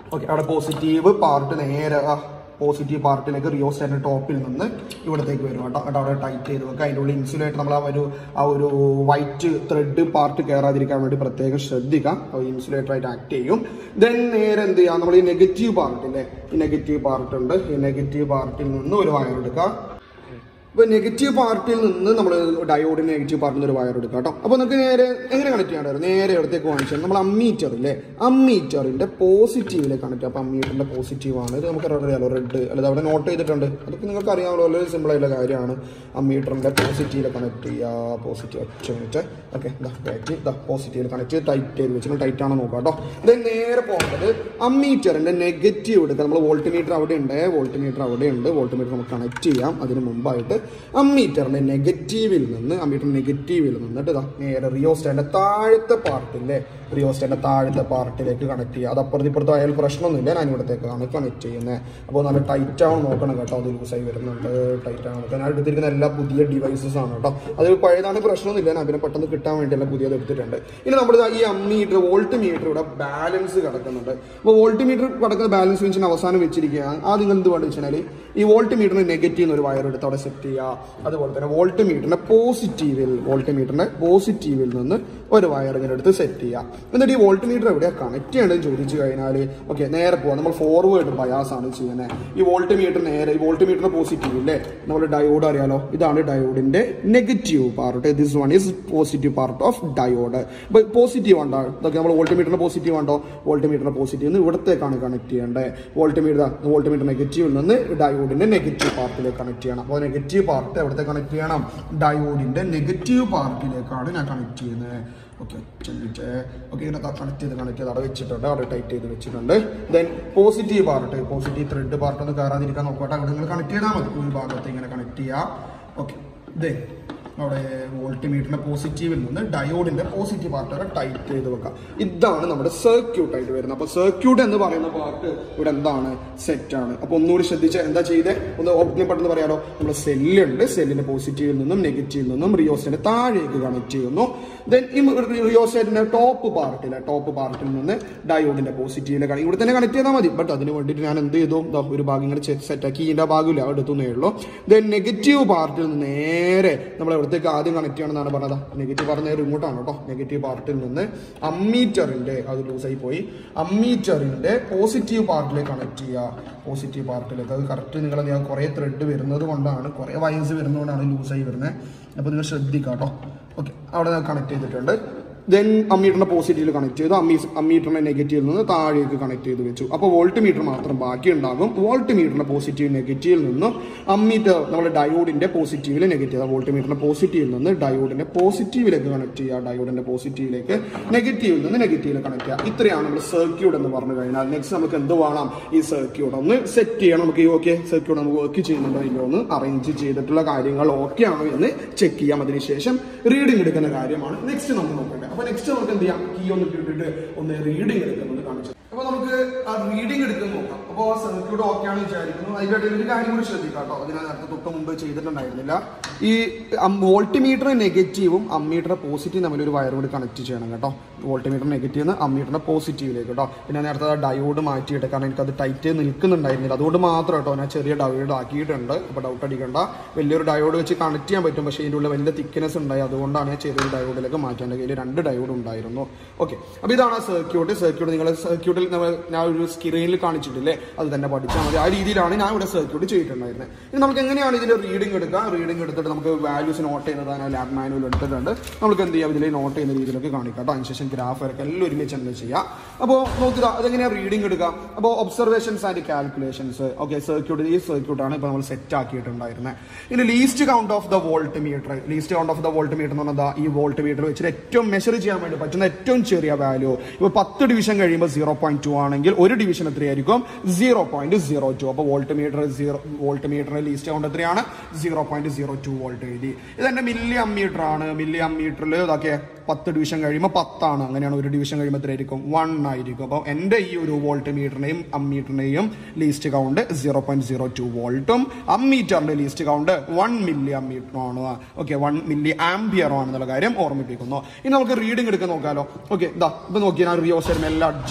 S1: ഓക്കെ അവിടെ പോസിറ്റീവ് പാർട്ട് നേരെ പോസിറ്റീവ് പാർട്ടിലേക്ക് റിയോസ്റ്റാറ്റിന്റെ ടോപ്പിൽ നിന്ന് ഇവിടത്തേക്ക് വരും കേട്ടോ കേട്ടോ അവിടെ ടൈറ്റ് ചെയ്ത് വെക്കുക അതിൻ്റെ ഉള്ളിൽ ഇൻസുലേറ്റ് നമ്മൾ ആ ഒരു ആ ഒരു വൈറ്റ് ത്രെഡ് പാർട്ട് കയറാതിരിക്കാൻ വേണ്ടി പ്രത്യേകം ശ്രദ്ധിക്കാം ഇൻസുലേറ്റർ ആയിട്ട് ആക്ട് ചെയ്യും ദെൻ നേരെ എന്ത് ചെയ്യാം നമ്മൾ ഈ നെഗറ്റീവ് പാർട്ട് ഇല്ലേ ഈ നെഗറ്റീവ് പാർട്ട് ഉണ്ട് ഈ നെഗറ്റീവ് പാർട്ടിൽ നിന്ന് ഒരു വയർ എടുക്കുക ഇപ്പൊ നെഗറ്റീവ് പാർട്ടിൽ നിന്ന് നമ്മൾ ഡയോഡിന് നെഗറ്റീവ് പാർട്ടിൽ നിന്ന് ഒരു വയർ എടുക്കാം കേട്ടോ അപ്പൊ നമുക്ക് നേരെ എങ്ങനെ കണക്ട് ചെയ്യാൻ നേരെ ഇടത്തേക്ക് വാങ്ങിച്ചാൽ നമ്മൾ അമ്മീറ്റർ ഇല്ലേ അമ്മീറ്ററിന്റെ പോസിറ്റീവിലേക്ക് കണക്ട് ചെയ്യാം അപ്പൊ അമ്മീറ്ററിന്റെ പോസിറ്റീവ് ആണ് ഇത് നമുക്ക് അറിയാലോ റെഡ് അല്ലാതെ അവിടെ നോട്ട് ചെയ്തിട്ടുണ്ട് അതൊക്കെ നിങ്ങൾക്ക് അറിയാമല്ലോ വളരെ സിമ്പിൾ ആയിട്ടുള്ള കാര്യമാണ് അമ്മീറ്ററിന്റെ പോസിറ്റീവിൽ കണക്ട് ചെയ്യുക പോസിറ്റീവ് ഒറ്റ മിനിറ്റ് ഓക്കെ ബാക്ക് ഇതാ പോസിറ്റീവിൽ കണക്ട് ചെയ്ത് ടൈറ്റ് ചെയ്ത് വെച്ച് ടൈറ്റ് ആണോ നോക്കാം കേട്ടോ ദെൻ നേരെ പോകേണ്ടത് അമ്മീറ്ററിന്റെ നെഗറ്റീവ് എടുക്കുക നമ്മൾ വോൾട്ടിമീറ്റർ അവിടെ ഉണ്ട് വോൾട്ടിമീറ്റർ അവിടെ ഉണ്ട് വോൾട്ടിമീറ്റർ നമുക്ക് കണക്ട് ചെയ്യാം അതിന് മുമ്പായിട്ട് അമ്മീറ്ററിന്റെ നെഗറ്റീവിൽ നിന്ന് അമ്മീറ്റർ നെഗറ്റീവിൽ നിന്നിട്ട് ഇതാ നേരെ റിയോസ്റ്റാന്റെ താഴത്തെ പാർട്ടില്ലേ റിയോസ്റ്റാന്റെ താഴത്തെ പാർട്ടിലേക്ക് കണക്ട് ചെയ്യുക അത് അപ്പുറത്ത് ഇപ്പുറത്ത് ആയാലും പ്രശ്നമൊന്നുമില്ല ഞാൻ ഇവിടത്തേക്കാണ് കണക്ട് ചെയ്യുന്നത് അപ്പോൾ നല്ല ടൈറ്റ് ആവും നോക്കണം കേട്ടോ അത് ലൂസായി വരുന്നുണ്ട് ടൈറ്റ് ആണ് നോക്കാൻ ഞാൻ എടുത്തിരിക്കുന്ന എല്ലാ പുതിയ ഡിവൈസസ് ആണ് കേട്ടോ അത് പഴയതാണ് പ്രശ്നമൊന്നുമില്ല ഞാൻ പിന്നെ പെട്ടെന്ന് കിട്ടാൻ വേണ്ടിയല്ല പുതിയത് എടുത്തിട്ടുണ്ട് ഇനി നമ്മൾ ഈ അമ്മീറ്റർ വോൾട്ട് മീറ്റർ ഇവിടെ ബാലൻസ് കിടക്കുന്നുണ്ട് അപ്പോൾ വോൾട്ട് മീറ്റർ കിടക്കുന്ന ബാലൻസ് വെച്ചിന് അവസാനം വെച്ചിരിക്കുകയാണ് ആ നിങ്ങൾ എന്ത് വേണ്ടി വെച്ചാൽ ഈ വോൾട്ട് മീറ്ററിന് നെഗറ്റീവ് ഒരു വയർ എടുത്ത് അവിടെ സെറ്റ് ചെയ്യുക അതുപോലെ തന്നെ വോൾട്ട് മീറ്ററിന്റെ പോസിറ്റീവിൽ വോൾട്ട് മീറ്ററിന്റെ പോസിറ്റീവിൽ നിന്ന് ഒരു വയർ ഇങ്ങനെ എടുത്ത് സെറ്റ് ചെയ്യുക എന്നിട്ട് ഈ വോൾട്ട് മീറ്റർ എവിടെയാ കണക്ട് ചെയ്യേണ്ടത് ചോദിച്ചു കഴിഞ്ഞാൽ ഓക്കെ നേരെ പോവാം നമ്മൾ ഫോർവേഡ് ബയാസ് ആണ് ചെയ്യുന്നത് ഈ വോൾട്ട് മീറ്റർ നേരെ ഈ വോൾട്ട് മീറ്ററിന്റെ പോസിറ്റീവ് ഇല്ലേ നമ്മൾ ഡയോഡ് അറിയാലോ ഇതാണ് ഡയോഡിന്റെ negative part this one is positive part of diode positive ഉണ്ടോ ഇതൊക്കെ നമ്മൾ വോൾട്ട് മീറ്ററിന്റെ പോസിറ്റീവ് ഉണ്ടോ വോൾട്ട് മീറ്ററിന്റെ പോസിറ്റീവ് നിന്ന് ഇവിടത്തേക്കാണ് കണക്ട് ചെയ്യേണ്ടത് വോൾട്ട് മീറ്റർ വോൾട്ട് മീറ്റർ നെഗറ്റീവിൽ നിന്ന് ഡയോഡിന്റെ നെഗറ്റീവ് പാർട്ടിലേക്ക് കണക്ട് ചെയ്യണം അപ്പോൾ നെഗറ്റീവ് പാർട്ട് എവിടത്തെ കണക്ട് ചെയ്യണം ഡയോഡിന്റെ നെഗറ്റീവ് പാർട്ടിലേക്കാണ് ഞാൻ കണക്ട് ചെയ്യുന്നത് ഓക്കെ ചെന്നിട്ട് ഓക്കെ ഇങ്ങനെ കണക്ട് ചെയ്ത് കണക്ട് ചെയ്ത് അവിടെ വെച്ചിട്ടുണ്ട് അവിടെ ടൈറ്റ് ചെയ്ത് വെച്ചിട്ടുണ്ട് then positive part positive thread part ഒന്ന് കയറാതിരിക്കാൻ നോക്കട്ടെ അവിടെ നിങ്ങൾ കണക്ട് ചെയ്താൽ മതി ഒരു ഭാഗത്ത് ഇങ്ങനെ കണക്ട് ചെയ്യാം ഓക്കെ ദെൻ അവിടെ വോൾട്ടിമീറ്ററിന്റെ പോസിറ്റീവിൽ നിന്ന് ഡയോഡിന്റെ പോസിറ്റീവ് പാർട്ട് വരെ ടൈറ്റ് ചെയ്ത് വെക്കാം ഇതാണ് നമ്മുടെ സർക്യൂട്ട് ആയിട്ട് വരുന്നത് അപ്പൊ സർക്യൂട്ട് എന്ന് പറയുന്ന പാർട്ട് ഇവിടെ എന്താണ് സെറ്റ് ആണ് അപ്പൊ ഒന്നുകൂടി ശ്രദ്ധിച്ച് എന്താ ചെയ്തേ ഒന്ന് ഓപ്ഷൻ പെട്ടെന്ന് പറയാലോ നമ്മുടെ സെല്ലുണ്ട് സെല്ലിന്റെ പോസിറ്റീവിൽ നിന്നും നെഗറ്റീവിൽ നിന്നും റിയോസിന്റെ താഴേക്ക് കണക്ട് ചെയ്യുന്നു ദെൻ ഈ റിയോസൈറ്റിന്റെ ടോപ്പ് പാർട്ടിലെ ടോപ്പ് പാർട്ടിൽ നിന്ന് ഡയോഡിന്റെ പോസിറ്റീവിലെ കണക്ട് ഇവിടെ തന്നെ കണക്ട് ചെയ്താൽ മതി ബട്ട് അതിന് വേണ്ടിയിട്ട് ഞാൻ എന്ത് ചെയ്തു ദാ ഒരു ഭാഗം ഇങ്ങനെ സെറ്റ് ആക്കി ഇതിന്റെ ഭാഗമില്ല അവിടെ എത്തുന്നേ ഉള്ളൂ ദെൻ നെഗറ്റീവ് പാർട്ടിൽ നിന്ന് നേരെ നമ്മൾ എവിടത്തേക്ക് ആദ്യം കണക്ട് ചെയ്യണമെന്നാണ് പറഞ്ഞത് നെഗറ്റീവ് പാർട്ട് നേരെ ഇങ്ങോട്ടാണ് കേട്ടോ നെഗറ്റീവ് പാർട്ടിൽ നിന്ന് അമ്മീറ്ററിന്റെ അത് ലൂസായി പോയി അമ്മീറ്ററിന്റെ പോസിറ്റീവ് പാർട്ടിലേക്ക് കണക്ട് ചെയ്യുക പോസിറ്റീവ് പാർട്ടിലേക്ക് അത് കറക്റ്റ് നിങ്ങൾ ഞാൻ കുറേ ത്രെഡ് വരുന്നത് കൊണ്ടാണ് കുറേ വയസ്സ് വരുന്നതുകൊണ്ടാണ് ലൂസായി വരുന്നത് അപ്പോൾ നിങ്ങൾ ശ്രദ്ധിക്കാം കേട്ടോ ഓക്കെ അവിടെ കണക്ട് ചെയ്തിട്ടുണ്ട് ദെൻ അമ്മീറ്ററിന്റെ പോസിറ്റീവിൽ കണക്ട് ചെയ്തു അമ്മീ അമ്മീറ്ററിന്റെ നെഗറ്റീവിൽ നിന്ന് താഴേക്ക് കണക്ട് ചെയ്ത് വെച്ചു അപ്പോൾ വോൾട്ട് മീറ്റർ മാത്രം ബാക്കി ഉണ്ടാകും വോൾട്ട് മീറ്ററിന്റെ പോസിറ്റീവ് നെഗറ്റീവിൽ നിന്നും അമ്മീറ്റർ നമ്മുടെ ഡയോഡിന്റെ പോസിറ്റീവിൽ നെഗറ്റീവ് വോൾട്ട് മീറ്ററിന്റെ പോസിറ്റീവിൽ നിന്ന് ഡയോഡിന്റെ പോസിറ്റീവിലേക്ക് കണക്ട് ചെയ്യുക ഡയോഡിന്റെ പോസിറ്റീവിലേക്ക് നെഗറ്റീവിൽ നിന്ന് നെഗറ്റീവിൽ കണക്ട് ചെയ്യുക ഇത്രയാണ് നമ്മുടെ സർക്യൂട്ട് എന്ന് പറഞ്ഞു കഴിഞ്ഞാൽ നെക്സ്റ്റ് നമുക്ക് എന്ത് വേണം ഈ സർക്യൂട്ട് ഒന്ന് സെറ്റ് ചെയ്യണം നമുക്ക് ഈ ഓക്കെ സർക്യൂട്ട് നമുക്ക് വർക്ക് ചെയ്യുന്നുണ്ടോ ഇല്ലയോ എന്ന് അറേഞ്ച് ചെയ്തിട്ടുള്ള കാര്യങ്ങൾ ഓക്കെ ആണോ എന്ന് ചെക്ക് ചെയ്യാം അതിനുശേഷം റീഡിംഗ് എടുക്കുന്ന കാര്യമാണ് നെക്സ്റ്റ് നമ്മൾ നോക്കേണ്ടത് അപ്പൊ നെക്സ്റ്റ് നമുക്ക് എന്ത് ചെയ്യാം കീ ഒന്ന് ഇട്ടിട്ട് ഒന്ന് റീഡിംഗ് എടുക്കുന്നത് കാണിച്ചു അപ്പൊ നമുക്ക് ആ റീഡിംഗ് എടുക്കുന്ന നോക്കാം അപ്പൊ സർക്യൂട്ട് ഓക്കെ ആണെന്ന് വിചാരിക്കുന്നു അതിന്റെ ഇടയിൽ ഒരു കാര്യം കൂടി ശ്രദ്ധിക്കാം കേട്ടോ അതിന് നേരത്തെ തൊട്ട് മുമ്പ് ചെയ്തിട്ടുണ്ടായിരുന്നില്ല ഈ വോൾട്ടിമീറ്റർ നെഗറ്റീവും അമ്മീറ്റർ പോസിറ്റീവും തമ്മിൽ ഒരു വയർ കൂടി കണക്ട് ചെയ്യണം കേട്ടോ വോൾട്ടിമീറ്റർ നെഗറ്റീവ് നിന്ന് അമ്മീറ്ററിന്റെ പോസിറ്റീവിലേക്ക് കേട്ടോ പിന്നെ നേരത്തെ ഡയോഡ് മാറ്റിയിട്ട് കാരണം എനിക്കത് ടൈറ്റ് നിൽക്കുന്നുണ്ടായിരുന്നില്ല അതുകൊണ്ട് മാത്രം കേട്ടോ ഞാൻ ചെറിയ ഡയോഡ് ആക്കിയിട്ടുണ്ട് അപ്പോൾ ഡൗട്ട് അടിക്കണ്ട വലിയൊരു ഡയോഡ് വെച്ച് കണക്ട് ചെയ്യാൻ പറ്റും പക്ഷേ ഇതിൻ്റെ ഉള്ളിൽ വലിയ തിക്നെസ് ഉണ്ടായി അതുകൊണ്ടാണ് ഞാൻ ചെറിയൊരു ഡയോഡിലേക്ക് മാറ്റാൻ എൻ്റെ കയ്യിൽ രണ്ട് ഡയോഡ് ഉണ്ടായിരുന്നു ഓക്കെ അപ്പോൾ ഇതാണ് ആ സർക്യൂട്ട് സർക്യൂട്ട് നിങ്ങൾ സർക്യൂട്ടിൽ നമ്മൾ ഞാൻ ഒരു സ്ക്രീനിൽ കാണിച്ചിട്ടില്ലേ അത് തന്നെ പഠിച്ചാൽ മതി ആ രീതിയിലാണ് ഞാൻ ഇവിടെ സർക്യൂട്ട് ചെയ്തിട്ടുണ്ടായിരുന്നത് ഇനി നമുക്ക് എങ്ങനെയാണ് ഇതിൽ റീഡിംഗ് എടുക്കുക റീഡിംഗ് എടുത്തിട്ട് നമുക്ക് വാല്യൂസ് നോട്ട് ചെയ്യുന്നതാണ് ലാബ് മാനുവൽ എടുത്തിട്ടുണ്ട് നമുക്ക് എന്ത് ചെയ്യാം ഇതിൽ നോട്ട് ചെയ്യുന്ന രീതിയിലൊക്കെ കാണിക്കാം കേട്ടോ അതിനുശേഷം ഗ്രാഫ് വരയ്ക്കുക എല്ലാം ഒരുമിച്ച് എന്ത് ചെയ്യാം അപ്പോൾ നോക്കുക അതെങ്ങനെയാണ് റീഡിംഗ് എടുക്കുക അപ്പോൾ observations and calculations okay circuit ഈ സർക്യൂട്ടാണ് ഇപ്പോൾ നമ്മൾ സെറ്റ് ആക്കിയിട്ടുണ്ടായിരുന്നത് ഇനി least count of the voltmeter least count of the voltmeter എന്ന് പറഞ്ഞാൽ ദാ ഈ വോൾട്ട് മീറ്റർ വെച്ചിട്ട് ഏറ്റവും മെഷർ ചെയ്യാൻ വേണ്ടി പറ്റുന്ന ഏറ്റവും ചെറിയ വാല്യൂ ഇപ്പോൾ പത്ത് ഡിവിഷൻ കഴിയുമ്പോൾ സീറോ പോയിന്റ് ടു ആണെങ്കിൽ ഒരു ഡിവിഷൻ എത്രയായിരിക്കും സീറോ പോയിന്റ് സീറോ ടു അപ്പോൾ വോൾട്ട് മീറ്റർ സീറോ വോൾട്ട് മീറ്ററിന്റെ ലീസ്റ്റ് കൗണ്ട് എത്രയാണ് zero point zero two volt എഴുതി ഇതെന്റെ മില്ലി അമ്മീറ്റർ ആണ് മില്ലി അമ്മീറ്ററിൽ ഇതൊക്കെ പത്ത് ഡിവിഷൻ കഴിയുമ്പോൾ പത്താണ് അങ്ങനെയാണ് ഒരു ഡിവിഷൻ കഴിയുമ്പോൾ എത്രയായിരിക്കും വൺ ആയിരിക്കും അപ്പോൾ എൻ്റെ ഈ ഒരു വോൾട്ട് മീറ്ററിനെയും അമ്മീറ്ററിനെയും least count zero point zero two വോൾട്ടും അമ്മീറ്ററിന്റെ ലീസ്റ്റ് കൗണ്ട് വൺ മില്ലി അമ്മീറ്ററാണ് ഓക്കെ വൺ മില്ലി ആംബിയർ ആണെന്നുള്ള കാര്യം ഓർമ്മിപ്പിക്കുന്നു ഇനി നമുക്ക് റീഡിംഗ് എടുക്കാൻ നോക്കാലോ ഓക്കെ ഇതാ ഇപ്പൊ നോക്കി ഞാൻ റിയോസൈഡ് എല്ലാം അഡ്ജസ്റ്റ് ചെയ്യാണ്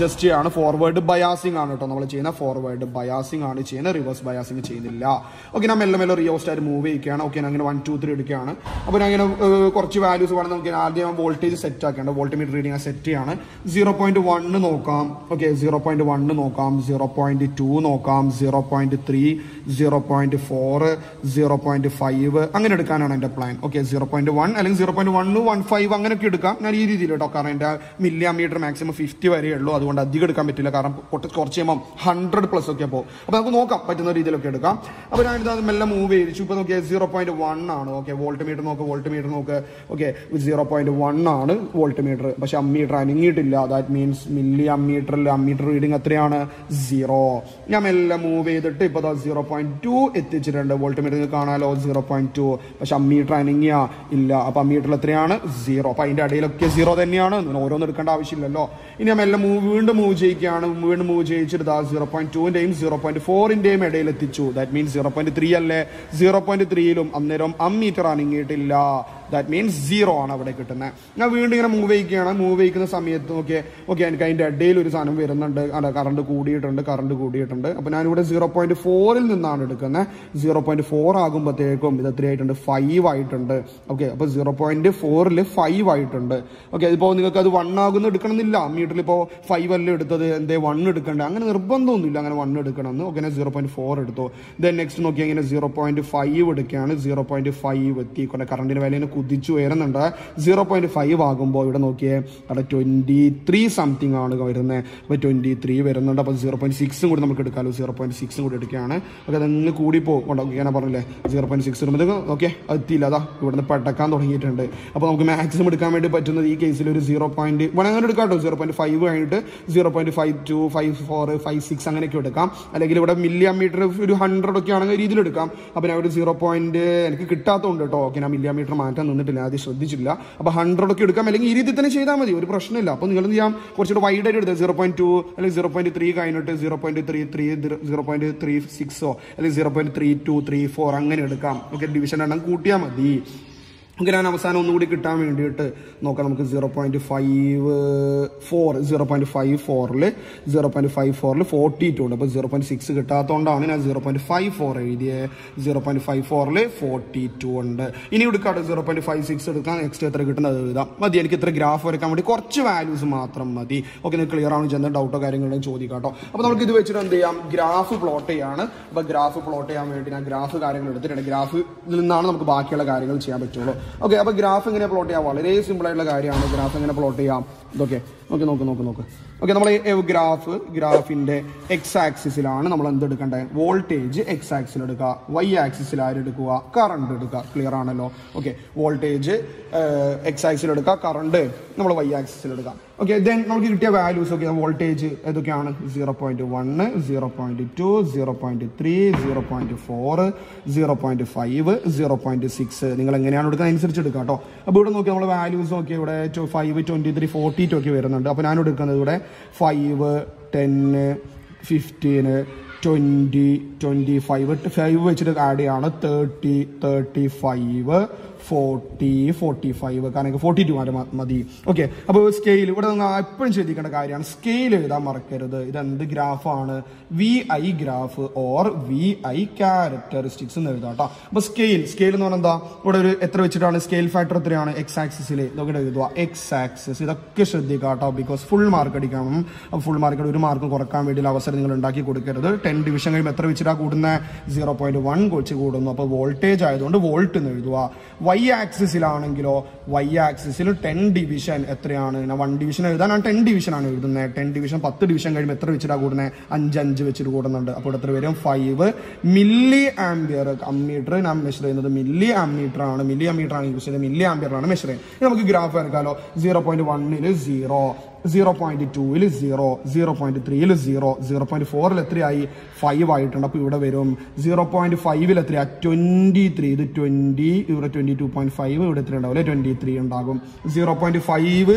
S1: ആണ് ഫോർവേഡ് ബയാസിംഗ് ആണ് കേട്ടോ നമ്മൾ ചെയ്യുന്ന ഫോർവേഡ് ബയാസിംഗ് ആണ് ചെയ്യുന്നത് റിവേഴ്സ് ബയാസിംഗ് ചെയ്യുന്നില്ല ഓക്കെ ഞാൻ മെല്ലെ മെല്ലെ റിയോസ്റ്റായിട്ട് മൂവ് ചെയ്യിക്കുകയാണ് ഓക്കെ ഞാൻ അങ്ങനെ വൺ ടു ത്രീ എടുക്കുകയാണ് അപ്പോൾ ഞാൻ ഇങ്ങനെ ഏഹ്, കുറച്ച് വാല്യൂസ് വേണം നമുക്ക് ആദ്യം വോൾട്ടേജ് സെറ്റ് ആക്കേണ്ട വോൾട്ടിമീറ്റർ റീഡിംഗ് സെറ്റ് ചെയ്യാണ് സീറോ പോയിന്റ് വണ്ണ് നോക്കാം ഓക്കെ സീറോ പോയിന്റ് വണ്ണ് നോക്കാം സീറോ പോയിന്റ് ടു നോക്കാം zero point three zero point four zero point five അങ്ങനെ എടുക്കാനാണ് എൻ്റെ plan okay zero point one അല്ലെങ്കിൽ zero point one one five അങ്ങനെയൊക്കെ എടുക്കാം ഞാൻ ഈ രീതിയിൽ കേട്ടോ കാരണം എൻ്റെ മില്ലി മീറ്റർ മാക്സിമം ഫിഫ്റ്റി വരെ ഉള്ളൂ അതുകൊണ്ട് അധികം എടുക്കാൻ പറ്റില്ല കാരണം കുറച്ച് കുറച്ച് കഴിയുമ്പോൾ ഹൺഡ്രഡ് പ്ലസ് ഒക്കെ പോകും അപ്പോൾ നമുക്ക് നോക്കാം പറ്റുന്ന രീതിയിലൊക്കെ എടുക്കാം അപ്പോൾ ഞാൻ ഇത് മെല്ലെ മൂവ് ചെയ്തിച്ചു ഇപ്പോൾ നോക്കിയാൽ സീറോ പോയിന്റ് വൺ ആണ് ഓക്കെ വോൾട്ട് മീറ്റർ നോക്ക് വോൾട്ട് മീറ്റർ നോക്ക് ഓക്കെ സീറോ പോയിന്റ് വൺ ആണ് വോൾട്ട് മീറ്റർ പക്ഷെ അമ്മീറ്റർ അനങ്ങിയിട്ടില്ല ദാറ്റ് മീൻസ് മില്ലി അമ്മീറ്ററിൽ അമ്മീറ്റർ റീഡിംഗ് എത്രയാണ് സീറോ ഞാൻ മെല്ലെ മൂവ് ചെയ്തിട്ട് ഇപ്പോൾ സീറോ പോയിന്റ് ടു എത്തിച്ചിട്ടുണ്ട് വോൾട്ട് മീറ്റർ നിങ്ങൾക്ക് കാണാലോ സീറോ പോയിന്റ് ടു പക്ഷെ അമ്മീറ്റർ അനങ്ങിയ ഇല്ല അപ്പൊ അമ്മീറ്ററിൽ എത്രയാണ് സീറോ അപ്പൊ അതിന്റെ ഇടയിലൊക്കെ സീറോ തന്നെയാണ് നിങ്ങൾ ഓരോന്ന് എടുക്കേണ്ട ആവശ്യമില്ലല്ലോ ഇനി ഞാൻ മെല്ലെ മൂവ് വീണ്ടും മൂവ് ചെയ്യിക്കുകയാണ് വീണ്ടും മൂവ് ചെയ്യിച്ചിട്ട് സീറോ പോയിന്റ് ടുവിന്റെയും സീറോ പോയിന്റ് ഫോറിന്റെയും ഇടയിൽ എത്തിച്ചു that means zero point three അല്ലേ സീറോ പോയിന്റ് ത്രീയിലും അന്നേരം അമ്മീറ്റർ അനങ്ങിയിട്ടില്ല ദാറ്റ് മീൻസ് സീറോ ആണ് അവിടെ കിട്ടുന്നത് ഞാൻ വീണ്ടും ഇങ്ങനെ മൂവ് ചെയ്യിക്കുകയാണ് മൂവ് ചെയ്യിക്കുന്ന സമയത്ത് ഓക്കെ ഓക്കെ എനിക്ക് അതിന്റെ ഇടയിൽ ഒരു സാധനം വരുന്നുണ്ട് അല്ല കറണ്ട് കൂടിയിട്ടുണ്ട് കറണ്ട് കൂടിയിട്ടുണ്ട് അപ്പൊ ഞാനിവിടെ സീറോ പോയിന്റ് ഫോറിൽ നിന്നാണ് എടുക്കുന്നത് സീറോ പോയിന്റ് ഫോർ ആകുമ്പോഴത്തേക്കും ഇത് എത്രയായിട്ടുണ്ട് ഫൈവ് ആയിട്ടുണ്ട് ഓക്കെ അപ്പൊ സീറോ പോയിന്റ് ഫോറിൽ ഫൈവ് ആയിട്ടുണ്ട് ഓക്കെ ഇപ്പോൾ നിങ്ങൾക്ക് അത് വൺ ആകുന്ന എടുക്കണമെന്നില്ല മീറ്ററിൽ ഇപ്പോൾ ഫൈവ് അല്ലേ എടുത്തത് എന്തേ വൺ എടുക്കണ്ടേ അങ്ങനെ നിർബന്ധമൊന്നുമില്ല അങ്ങനെ വൺ എടുക്കണമെന്ന് ഓക്കെ ഞാൻ സീറോ പോയിന്റ് ഫോർ എടുത്തു ദെൻ നെക്സ്റ്റ് നോക്കി അങ്ങനെ സീറോ പോയിന്റ് ഫൈവ് എടുക്കുകയാണ് സീറോ പോയിന്റ് ഫൈവ് എത്തി കൊണ്ട് കറണ്ടിന്റെ വില ഇങ്ങനെ കുതിച്ചു ഉയരുന്നുണ്ട് സീറോ പോയിന്റ് ഫൈവ് ആകുമ്പോൾ ഇവിടെ നോക്കിയേ അവിടെ ട്വന്റി ത്രീ സംതിങ് ആണ് വരുന്നത് അപ്പോൾ ട്വന്റി ത്രീ വരുന്നുണ്ട് അപ്പോൾ സീറോ പോയിന്റ് സിക്സും കൂടി നമുക്ക് എടുക്കാമല്ലോ സീറോ പോയിന്റ് സിക്സും കൂടി എടുക്കുകയാണ് ഓക്കെ അതങ്ങ് കൂടി പോകും ഓക്കെ ഞാൻ പറഞ്ഞില്ലേ സീറോ പോയിന്റ് സിക്സ് വരുമ്പോൾ ഓക്കെ എത്തിയില്ല അതാ ഇവിടുന്ന് പടക്കാൻ തുടങ്ങിയിട്ടുണ്ട് അപ്പോൾ നമുക്ക് മാക്സിമം എടുക്കാൻ വേണ്ടി പറ്റുന്നത് ഈ കേസിൽ ഒരു സീറോ പോയിന്റ് വേണമെങ്കിൽ അങ്ങനെ എടുക്കാം കേട്ടോ സീറോ പോയിന്റ് ഫൈവ് കഴിഞ്ഞിട്ട് zero point five two five four five six അങ്ങനെയൊക്കെ എടുക്കാം അല്ലെങ്കിൽ ഇവിടെ മില്ലി മീറ്റർ ഒരു ഹൺഡ്രഡ് ഒക്കെ ആണെങ്കിൽ രീതിയിൽ എടുക്കാം അപ്പോൾ ഞാൻ ഒരു സീറോ പോയിന്റ് എനിക്ക് കിട്ടാത്തതുകൊണ്ട് കേട്ടോ ഓക്കെ ഞാൻ മില്ലി മീറ്റർ മാറ്റാൻ നിന്നിട്ടില്ല ആദ്യം ശ്രദ്ധിച്ചില്ല അപ്പോൾ ഹൺഡ്രഡ് ഒക്കെ എടുക്കാം അല്ലെങ്കിൽ ഈ രീതിയിൽ തന്നെ ചെയ്താൽ മതി ഒരു പ്രശ്നമില്ല അപ്പോൾ നിങ്ങൾ എന്ത് ചെയ്യാം കുറച്ചുകൂടെ വൈഡ് ആയിട്ട് എടുത്തത് സീറോ പോയിന്റ് ടു അല്ലെങ്കിൽ സീറോ പോയിന്റ് ത്രീ കഴിഞ്ഞിട്ട് zero point three three zero point three സിക്സോ അല്ലെങ്കിൽ zero point three two three four അങ്ങനെ എടുക്കാം ഓക്കെ ഡിവിഷൻ എണ്ണം കൂട്ടിയാൽ മതി നമുക്ക് ഞാൻ അവസാനം ഒന്നുകൂടി കിട്ടാൻ വേണ്ടിയിട്ട് നോക്കാം നമുക്ക് zero point five four zero point five ഫോറിൽ സീറോ പോയിന്റ് ഫൈവ് ഫോറിൽ ഫോർട്ടി ടു ഉണ്ട് അപ്പോൾ സീറോ പോയിന്റ് സിക്സ് കിട്ടാത്തതുകൊണ്ടാണ് ഞാൻ സീറോ പോയിന്റ് ഫൈവ് ഫോർ എഴുതിയത് സീറോ പോയിന്റ് ഫൈവ് ഫോറിൽ ഫോർട്ടി ടു ഉണ്ട് ഇനി എടുക്കാട്ടെ സീറോ പോയിന്റ് ഫൈവ് സിക്സ് എടുക്കാൻ നെക്സ്റ്റ് എത്ര കിട്ടുന്നത് അത് എഴുതാം മതി എനിക്ക് ഇത്ര ഗ്രാഫ് വരയ്ക്കാൻ വേണ്ടി കുറച്ച് വാല്യൂസ് മാത്രം മതി ഓക്കെ നിങ്ങൾക്ക് ക്ലിയർ ആണ് ചെന്ന ഡൗട്ടോ കാര്യങ്ങളും ചോദിക്കാട്ടോ അപ്പോൾ നമുക്ക് ഇത് വെച്ചിട്ട് എന്ത് ചെയ്യാം ഗ്രാഫ് പ്ലോട്ട് ചെയ്യാണ് അപ്പോൾ ഗ്രാഫ് പ്ലോട്ട് ചെയ്യാൻ വേണ്ടി ഞാൻ ഗ്രാഫ് കാര്യങ്ങൾ എടുത്തിട്ടുണ്ട് ഗ്രാഫിൽ നിന്നാണ് നമുക്ക് ബാക്കിയുള്ള കാര്യങ്ങൾ ചെയ്യാൻ പറ്റുള്ളൂ ഓക്കെ അപ്പോൾ ഗ്രാഫ് എങ്ങനെ പ്ലോട്ട് ചെയ്യാം വളരെ സിമ്പിൾ ആയിട്ടുള്ള കാര്യമാണ് ഗ്രാഫ് എങ്ങനെ പ്ലോട്ട് ചെയ്യാം ഇതൊക്കെ ഓക്കെ നോക്ക് നോക്ക് നോക്ക് ഓക്കെ നമ്മൾ ഗ്രാഫ് ഗ്രാഫിന്റെ എക്സ് ആക്സിസിലാണ് നമ്മൾ എന്ത് എടുക്കേണ്ടത് വോൾട്ടേജ് എക്സ് ആക്സിൽ എടുക്കുക വൈ ആക്സിസിൽ ആര് എടുക്കുക കറണ്ട് എടുക്കുക ക്ലിയർ ആണല്ലോ ഓക്കെ വോൾട്ടേജ് എക്സ് ആക്സിൽ എടുക്കുക കറണ്ട് നമ്മൾ വൈ ആക്സിസിൽ എടുക്കുക ഓക്കെ ദെൻ നമുക്ക് കിട്ടിയ വാല്യൂസ് ഒക്കെ വോൾട്ടേജ് ഏതൊക്കെയാണ് zero point one zero point two zero point three zero point four zero point five zero point six നിങ്ങൾ എങ്ങനെയാണ് എടുക്കുന്നത് അനുസരിച്ച് എടുക്കുക കേട്ടോ അപ്പോൾ ഇവിടെ നോക്കി നമ്മൾ വാല്യൂസ് നോക്കി ഇവിടെ five twenty three forty two ഒക്കെ വരുന്നുണ്ട് അപ്പോൾ ഞാൻ എടുക്കുന്നത് ഇവിടെ ഫൈവ് ടെന്ന് fifteen twenty twenty five five വെച്ചിട്ട് ആഡ് ചെയ്യാണ് thirty thirty five forty forty five കാരണം ഫോർട്ടി ടു വരെ മ- മതി ഓക്കെ അപ്പോൾ സ്കെയിൽ ഇവിടെ നിങ്ങൾ എപ്പോഴും ശ്രദ്ധിക്കേണ്ട കാര്യമാണ് സ്കെയിൽ എഴുതാൻ മറക്കരുത് ഇത് എന്ത് ഗ്രാഫാണ് V I graph or V I characteristics എന്ന് എഴുതാം കേട്ടോ അപ്പോൾ സ്കെയിൽ സ്കെയിൽ എന്ന് പറഞ്ഞാൽ എന്താ ഇവിടെ ഒരു എത്ര വെച്ചിട്ടാണ് സ്കെയിൽ ഫാക്ടർ എത്രയാണ് എക്സ് ആക്സിസിൽ ഇതൊക്കെ എഴുതുക എക്സ് ആക്സിസ് ഇതൊക്കെ ശ്രദ്ധിക്കുക കേട്ടോ ബിക്കോസ് ഫുൾ മാർക്ക് അടിക്കണം അപ്പോൾ ഫുൾ മാർക്ക് ഒരു മാർക്ക് കുറക്കാൻ വേണ്ടിയുള്ള അവസരം നിങ്ങൾ ഉണ്ടാക്കി കൊടുക്കരുത് ടെൻ ഡിവിഷൻ കഴിയുമ്പോൾ എത്ര വെച്ചിട്ടാണ് കൂടുന്നത് സീറോ പോയിന്റ് വൺ വെച്ച് കൂടുന്നു അപ്പോൾ വോൾട്ടേജ് ആയതുകൊണ്ട് വോൾട്ട് എന്ന് എഴുതുക വൈ ആക്സിസിലാണെങ്കിലോ വൈ ആക്സിസിൽ ടെൻ ഡിവിഷൻ എത്രയാണ് ഞാൻ വൺ ഡിവിഷൻ എഴുതാൻ ഞാൻ ടെൻ ഡിവിഷൻ ആണ് എഴുതുന്നത് ടെൻ ഡിവിഷൻ പത്ത് ഡിവിഷൻ കഴിയുമ്പോൾ എത്ര വെച്ചിട്ടാണ് കൂടുന്നത് അഞ്ച് അഞ്ച് വെച്ചിട്ട് കൂടുന്നുണ്ട് അപ്പോൾ ഇവിടെ എത്ര വരും ഫൈവ് മില്ലി ആംബിയർ അമ്മീറ്റർ ഞാൻ മെഷർ ചെയ്യുന്നത് മില്ലി ആംമീറ്റർ ആണ് മില്ലി ആംമീറ്റർ ആണ് യൂസ് ചെയ്യുന്നത് മില്ലി ആംബിയർ ആണ് മെഷർ ചെയ്യുന്നത് ഇനി നമുക്ക് ഗ്രാഫ് വരക്കാലോ സീറോ പോയിന്റ് വണ്ണിൽ സീറോ സീറോ പോയിന്റ് ടൂവിൽ സീറോ സീറോ പോയിന്റ് ത്രീയിൽ സീറോ സീറോ പോയിന്റ് ഫോറിൽ എത്രയായി ഫൈവ് ആയിട്ടുണ്ട് അപ്പോൾ ഇവിടെ വരും സീറോ പോയിന്റ് ഫൈവിൽ എത്രയാ ട്വന്റി ത്രീ ഇത് ട്വന്റി ഇവിടെ ട്വന്റി ടു പോയിന്റ് ഫൈവ് ഇവിടെ എത്ര ഉണ്ടാവും അല്ലെ ട്വന്റി ത്രീ ഉണ്ടാകും zero point five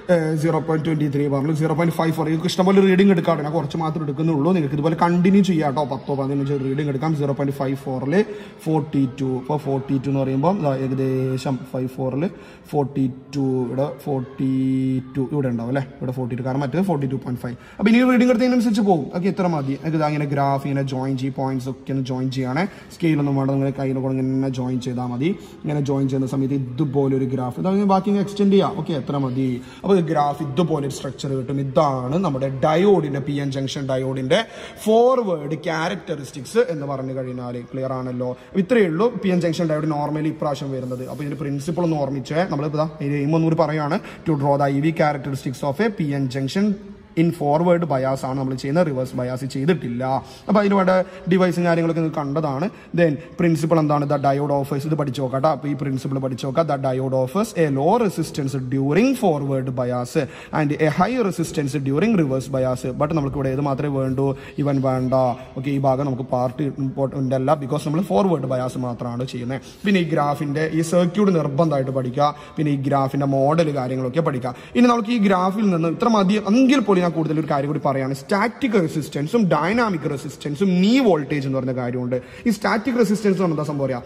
S1: zero point twenty three പറഞ്ഞു സീറോ പോയിന്റ് ഫൈവ് ഫോർ നിങ്ങൾക്ക് ഇഷ്ടംപോലെ റീഡിംഗ് എടുക്കാറുണ്ട് ഞാൻ കുറച്ച് മാത്രം എടുക്കുന്നുള്ളൂ നിങ്ങൾക്ക് ഇതുപോലെ കണ്ടിന്യൂ ചെയ്യാം കേട്ടോ പത്തോ പതിനഞ്ച് റീഡിംഗ് എടുക്കാം സീറോ പോയിന്റ് ഫൈവ് ഫോറിൽ ഫോർട്ടി ടു ഇപ്പോൾ ഫോർട്ടി ടു എന്ന് പറയുമ്പോൾ ദാ ഏകദേശം ഫൈവ് ഫോറിൽ ഫോർട്ടി ടു ഇവിടെ ഫോർട്ടി ടു ഇവിടെ ഉണ്ടാവും അല്ലേ ഇവിടെ ഫോർട്ടി ടു കാരണം മറ്റേത് ഫോർട്ടി ടു പോയിന്റ് ഫൈവ് അപ്പോൾ ഇനി റീഡിംഗ് എടുത്തതിനനുസരിച്ച് പോകും ഓക്കെ ഇത്ര മതി എനിക്ക് ഇതാ ഇങ്ങനെ ഗ്രാഫ് ഇങ്ങനെ ജോയിൻ ചെയ്യും പോയിന്റ്സ് ഒക്കെ ഒന്ന് ജോയിൻ ചെയ്യണേ സ്കെയിലൊന്നും വേണ്ട നിങ്ങൾ കയ്യിൽ കൂടെ ഇങ്ങനെ ജോയിൻ ചെയ്താൽ മതി ഇങ്ങനെ ജോയിൻ ചെയ്യുന്ന സമയത്ത് ഇതുപോലെ ഒരു ഗ്രാഫ് ഇതാ ബാക്കി എക്സ്റ്റെൻഡ് ചെയ്യാം ഓക്കെ എത്ര മതി അപ്പോൾ ഗ്രാഫ് ഇതുപോലെ ഒരു സ്ട്രക്ചർ കിട്ടും ഇതാണ് നമ്മുടെ ഡയോഡിന്റെ പി എൻ ജംഗ്ഷൻ ഡയോഡിന്റെ ഫോർവേഡ് ക്യാരക്ടറിസ്റ്റിക്സ് എന്ന് പറഞ്ഞു കഴിഞ്ഞാൽ ക്ലിയർ ആണല്ലോ ഇത്രയേ ഉള്ളൂ P N junction diode normally ഇപ്രാവശ്യം വരുന്നത് അപ്പോൾ ഇതിന്റെ പ്രിൻസിപ്പിൾ ഒന്ന് ഓർമ്മിച്ചേ നമ്മളിപ്പോൾ എയിം ഒന്നുകൂടി പറയുകയാണ് to draw the I V characteristics of a P N junction in forward bias ആണ് നമ്മൾ ചെയ്യുന്നത് റിവേഴ്സ് ബയാസ് ചെയ്തിട്ടില്ല അപ്പോൾ അതിന് വേണ്ട ഡിവൈസും കാര്യങ്ങളൊക്കെ നിങ്ങൾ കണ്ടതാണ് ദെൻ പ്രിൻസിപ്പിൾ എന്താണ് ദ ഡയോഡ് ഓഫേഴ്സ് ഇത് പഠിച്ചു നോക്കട്ടെ അപ്പോൾ ഈ പ്രിൻസിപ്പിൾ പഠിച്ചു നോക്കാം the diode offers a low resistance during forward bias and a high resistance during reverse bias but നമുക്ക് ഇവിടെ ഏത് മാത്രമേ വേണ്ടൂ ഇവൻ വേണ്ട ഓക്കെ ഈ ഭാഗം നമുക്ക് പാർട്ട് ഇമ്പോർട്ടൻ്റ് അല്ല ബിക്കോസ് നമ്മൾ ഫോർവേഡ് ബയാസ് മാത്രമാണ് ചെയ്യുന്നത് പിന്നെ ഈ ഗ്രാഫിന്റെ ഈ സർക്യൂട്ട് നിർബന്ധമായിട്ട് പഠിക്കുക പിന്നെ ഈ ഗ്രാഫിന്റെ മോഡൽ കാര്യങ്ങളൊക്കെ പഠിക്കുക ഇനി നമുക്ക് ഈ ഗ്രാഫിൽ നിന്ന് ഇത്ര മതി എങ്കിൽ പോലും ഞാൻ കൂടുതൽ ഒരു കാര്യം കൂടി പറയാണ് സ്റ്റാറ്റിക് റെസിസ്റ്റൻസും ഡൈനാമിക് റെസിസ്റ്റൻസും നീ വോൾട്ടേജ് എന്ന് പറഞ്ഞ കാര്യമുണ്ട് ഈ സ്റ്റാറ്റിക് റെസിസ്റ്റൻസ് എന്ന് എന്താ സംഭവം അറിയാം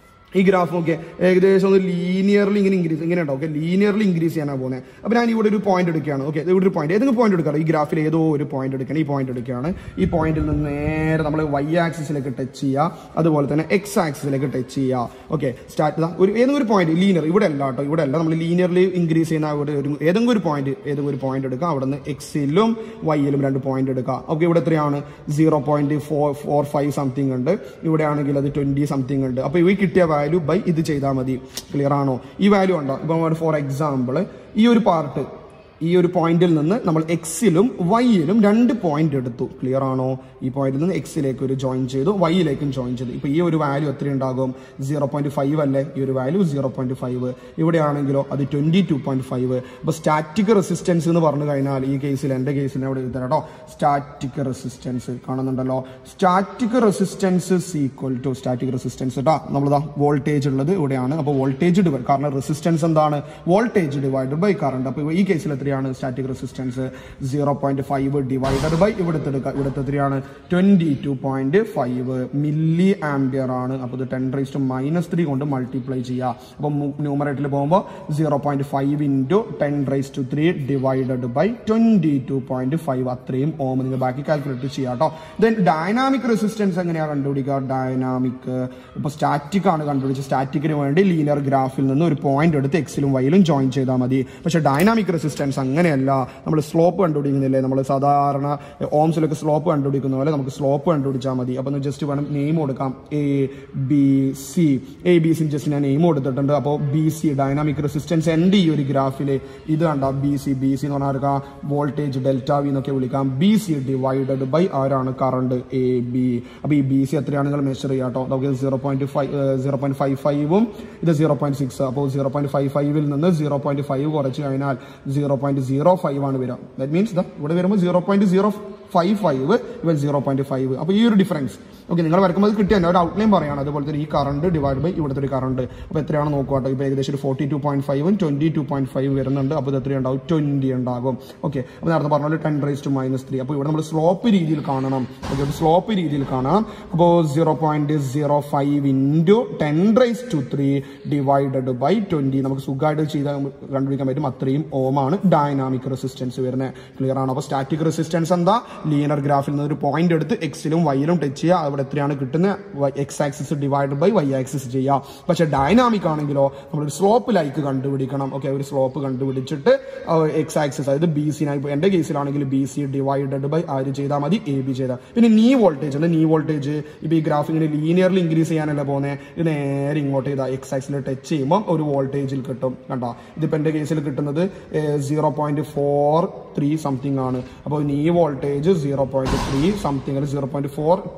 S1: ഈ ഗ്രാഫ് നോക്കിയാൽ ഏകദേശം ഒന്ന് ലീനിയർലി ഇങ്ങനെ ഇൻക്രീസ് ഇങ്ങനെ ഉണ്ടാവും ഓക്കെ ലീനിയർലി ഇൻക്രീസ് ചെയ്യാനാണ് പോകുന്നത് അപ്പോൾ ഞാൻ ഇവിടെ ഒരു പോയിന്റ് എടുക്കുകയാണ് ഓക്കെ ഇവിടെ ഒരു പോയിന്റ് ഏതെങ്കിലും പോയിന്റ് എടുക്കാം ഈ ഗ്രാഫിൽ ഏതോ ഒരു പോയിന്റ് എടുക്കണം ഈ പോയിന്റ് എടുക്കുകയാണ് ഈ പോയിന്റിൽ നിന്ന് നേരെ നമ്മൾ വൈ ആക്സിസിലേക്ക് ടച്ച് ചെയ്യുക അതുപോലെ തന്നെ എക്സ് ആക്സിസിലേക്ക് ടച്ച് ചെയ്യുക ഓക്കെ സ്റ്റാർട്ട് ഒരു ഏതെങ്കിലും ഒരു പോയിന്റ് ലീനിയർ ഇവിടെ അല്ല കേട്ടോ ഇവിടെ അല്ല നമ്മൾ ലീനിയർലി ഇൻക്രീസ് ചെയ്യുന്ന ഒരു ഒരു ഏതെങ്കിലും ഒരു പോയിന്റ് ഏതെങ്കിലും ഒരു പോയിന്റ് എടുക്കുക അവിടെ നിന്ന് എക്സിലും വൈയിലും രണ്ട് പോയിന്റ് എടുക്കുക ഓക്കെ ഇവിടെ എത്രയാണ് zero point four four five something ഉണ്ട് ഇവിടെ ആണെങ്കിൽ അത് ട്വന്റി സംതിങ് ഉണ്ട് അപ്പോൾ ഈ കിട്ടിയ വാല്യൂ ബൈ ഇത് ചെയ്താൽ മതി ക്ലിയർ ആണോ ഈ വാല്യൂ ഉണ്ടോ ഇപ്പം ഫോർ എക്സാമ്പിൾ ഈ ഒരു പാർട്ട് ഈ ഒരു പോയിന്റിൽ നിന്ന് നമ്മൾ എക്സിലും വൈയിലും രണ്ട് പോയിന്റ് എടുത്തു ക്ലിയർ ആണോ ഈ പോയിന്റിൽ നിന്ന് എക്സിലേക്ക് ഒരു ജോയിൻ ചെയ്തു വൈയിലേക്കും ജോയിൻ ചെയ്തു ഇപ്പൊ ഈ ഒരു വാല്യൂ എത്ര ഉണ്ടാകും സീറോ പോയിന്റ് ഫൈവ് അല്ലേ ഈ ഒരു വാല്യൂ സീറോ പോയിന്റ് ഫൈവ് ഇവിടെയാണെങ്കിലോ അത് ട്വന്റി ടു പോയിന്റ് ഫൈവ് അപ്പൊ സ്റ്റാറ്റിക് റെസിസ്റ്റൻസ് എന്ന് പറഞ്ഞു കഴിഞ്ഞാൽ ഈ കേസിൽ എന്റെ കേസിൽ അവിടെ എഴുതണം കേട്ടോ സ്റ്റാറ്റിക് റെസിസ്റ്റൻസ് കാണുന്നുണ്ടല്ലോ static resistance equal to static resistance കേട്ടോ നമ്മളിതാ വോൾട്ടേജ് ഉള്ളത് ഇവിടെയാണ് അപ്പോൾ വോൾട്ടേജ് ഡിവൈഡ് കാരണം റെസിസ്റ്റൻസ് എന്താണ് വോൾട്ടേജ് ഡിവൈഡ് ബൈ കറണ്ട് അപ്പോൾ ഈ കേസിൽ എത്രയാണ് static resistance zero point five divided by ഇവിടുത്തെ എടുക്കുക ഇവിടുത്തെ എത്രയാണ് twenty two point five milli ampere ആണ് അപ്പോൾ ഇത് ten raise to minus three കൊണ്ട് മൾട്ടിപ്ലൈ ചെയ്യുക അപ്പോൾ ന്യൂമറേറ്റിൽ പോകുമ്പോൾ zero point five into ten raise to three divided by twenty two point five അത്രയും ഓം നിങ്ങൾ ബാക്കി കാൽക്കുലേറ്റ് ചെയ്യാം കേട്ടോ ദെൻ ഡൈനാമിക് റെസിസ്റ്റൻസ് എങ്ങനെയാണ് കണ്ടുപിടിക്കുക ഡൈനാമിക് ഇപ്പൊ സ്റ്റാറ്റിക് ആണ് കണ്ടുപിടിച്ചത് സ്റ്റാറ്റിക്കിന് വേണ്ടി ലീനിയർ ഗ്രാഫിൽ നിന്ന് ഒരു പോയിന്റ് എടുത്ത് എക്സിലും വൈയിലും ജോയിൻ ചെയ്താൽ മതി പക്ഷെ ഡൈനാമിക് റെസിസ്റ്റൻസ് അങ്ങനെയല്ല നമ്മൾ സ്ലോപ്പ് കണ്ടുപിടിക്കുന്നില്ലേ നമ്മൾ സാധാരണ ഓംസിലൊക്കെ സ്ലോപ്പ് കണ്ടുപിടിക്കുന്ന പോലെ നമുക്ക് സ്ലോപ്പ് കണ്ടുപിടിച്ചാൽ മതി അപ്പൊ ജസ്റ്റ് വേണം നെയിം കൊടുക്കാം A B C A B C just ഞാൻ നെയിം കൊടുത്തിട്ടുണ്ട് അപ്പോൾ ബി സി ഡൈനാമിക് റെസിസ്റ്റൻസ് എൻ്റെ ഈ ഒരു ഗ്രാഫിൽ ഇത് കണ്ട ബി സി ബി സി എന്ന് പറഞ്ഞാൽ വോൾട്ടേജ് ഡെൽറ്റ വി എന്നൊക്കെ വിളിക്കാം ബി സി ഡിവൈഡഡ് ബൈ ആരാണ് കറണ്ട് എ ബി അപ്പോൾ ഈ ബി സി എത്രയാണ് നിങ്ങൾ മെഷർ ചെയ്യുക കേട്ടോ നമുക്ക് zero point five zero point five ഫൈവും ഇത് സീറോ പോയിന്റ് സിക്സ് അപ്പോൾ സീറോ പോയിന്റ് ഫൈവ് ഫൈവിൽ നിന്ന് സീറോ പോയിന്റ് ഫൈവ് കുറച്ച് കഴിഞ്ഞാൽ സീറോ പോയിന്റ് സീറോ ഫൈവ് ആണ് വരിക ദാറ്റ് മീൻസ് ദ ഇവിടെ വരുമ്പോൾ zero point zero five five ഇവൻ സീറോ പോയിന്റ് ഫൈവ് അപ്പോൾ ഈ ഒരു ഡിഫറൻസ് ഓക്കെ നിങ്ങൾ വരക്കുമ്പോൾ അത് കിട്ടിയ ഒരു ഔട്ട്ലൈൻ പറയാണ് അതുപോലെ തന്നെ ഈ കറണ്ട് ഡിവൈഡ് ബൈ ഇവിടുത്തെ ഒരു കറണ്ട് അപ്പോൾ എത്രയാണ് നോക്കുക ഇപ്പോൾ ഏകദേശം ഒരു ഫോർട്ടി ടു പോയിന്റ് ഫൈവും ട്വന്റി ടു പോയിന്റ് ഫൈവ് വരുന്നുണ്ട് അപ്പോൾ ഇത് എത്രയുണ്ടാവും ട്വന്റി ഉണ്ടാകും ഓക്കെ അപ്പോൾ നേരത്തെ പറഞ്ഞ പോലെ ten raise to minus three അപ്പോൾ ഇവിടെ നമ്മൾ സ്ലോപ്പ് രീതിയിൽ കാണണം ഓക്കെ ഒരു സ്ലോപ്പ് രീതിയിൽ കാണണം അപ്പോൾ zero point zero five into ten raise to three divided by twenty നമുക്ക് സുഖമായിട്ട് ചെയ്ത് കണ്ടുപിടിക്കാൻ പറ്റും അത്രയും ഓമാണ് ഡൈനാമിക് റെസിസ്റ്റൻസ് വരുന്നത് ക്ലിയർ ആണ് അപ്പോൾ സ്റ്റാറ്റിക് റെസിസ്റ്റൻസ് എന്താ ലീനർ ഗ്രാഫിൽ നിന്ന് ഒരു പോയിന്റ് എടുത്ത് എക്സിലും വൈയിലും ടച്ച് ചെയ്യുക അവിടെ എത്രയാണ് കിട്ടുന്നത് X axis divide by Y axis ചെയ്യുക പക്ഷേ ഡൈനാമിക് ആണെങ്കിലോ നമ്മളൊരു സ്ലോപ്പ് ലൈക്ക് കണ്ടുപിടിക്കണം ഓക്കെ ഒരു സ്ലോപ്പ് കണ്ടുപിടിച്ചിട്ട് എക്സ് ആക്സിസ് അതായത് ബി സി ഇപ്പോൾ എൻ്റെ കേസിലാണെങ്കിൽ ബി സി ഡിവൈഡഡ് ബൈ ആര് ചെയ്താൽ മതി എ ബി ചെയ്താൽ പിന്നെ നീ വോൾട്ടേജ് ഉണ്ട് നീ വോൾട്ടേജ് ഇപ്പോൾ ഈ ഗ്രാഫ് ഇങ്ങനെ ലീനിയർലി ഇൻക്രീസ് ചെയ്യാനല്ല പോകുന്നത് ഇത് നേരെ ഇങ്ങോട്ട് ചെയ്താൽ എക്സ് ആക്സിൽ ടച്ച് ചെയ്യുമ്പോൾ ഒരു വോൾട്ടേജിൽ കിട്ടും കണ്ടോ ഇതിപ്പോൾ എൻ്റെ കേസിൽ കിട്ടുന്നത് zero point four three something ആണ് അപ്പോൾ നീ voltage zero point three something അല്ലെങ്കിൽ zero point four two something